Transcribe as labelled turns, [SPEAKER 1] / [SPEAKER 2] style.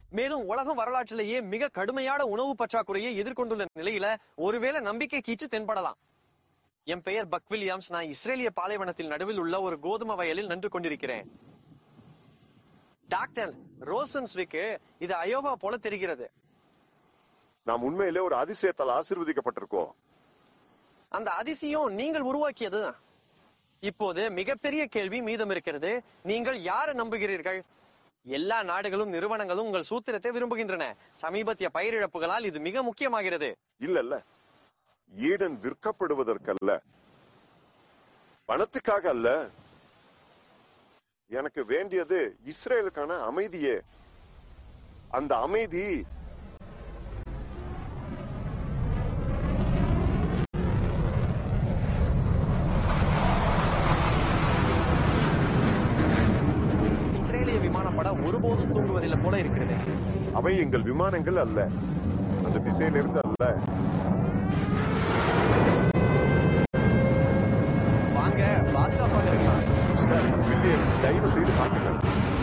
[SPEAKER 1] மேலும் உலகம் வரலாற்றிலேயே மிக கடுமையான உணவு பற்றாக்குறையை எதிர்கொண்டுள்ள நிலையில ஒருவேளை நம்பிக்கை கீற்று தென்படலாம் என் பெயர் பக் வில்லியம்ஸ் நான் இஸ்ரேலிய பாலைவனத்தில் நடுவில் உள்ள ஒரு கோதுமை வயலில் நின்று கொண்டிருக்கிறேன் டாக்டர் ரோசன்ஸ்விக்கு இது அயோவா போல தெரிகிறது
[SPEAKER 2] நாம் உண்மையிலே ஒரு அதிசயத்தால் ஆசீர்வதிக்கப்பட்டிருக்கோம்
[SPEAKER 1] அந்த அதிசயம் நீங்கள் உருவாக்கியது இப்போது மிகப்பெரிய கேள்வி மீதம் இருக்கிறது நீங்கள் யாரை நம்புகிறீர்கள் எல்லா நாடுகளும் நிறுவனங்களும் உங்கள் சூத்திரத்தை விரும்புகின்றன சமீபத்திய பயிரிழப்புகளால் இது மிக முக்கியமாகிறது
[SPEAKER 2] இல்ல இல்ல ஈடன் விற்கப்படுவதற்கல்ல பணத்துக்காக அல்ல எனக்கு வேண்டியது இஸ்ரேலுக்கான அமைதியே அந்த அமைதி
[SPEAKER 1] இஸ்ரேலிய விமானப்பட ஒருபோதும் தூங்குவதில்லை போல இருக்கிறது
[SPEAKER 2] அவை எங்கள் விமானங்கள் அல்ல அந்த திசையிலிருந்து அல்ல
[SPEAKER 1] வாங்க பாதுகாப்பாக இருக்கலாம்
[SPEAKER 2] மிஸ்டர் வில்லியம்ஸ் தயவு செய்து காட்டுங்கள்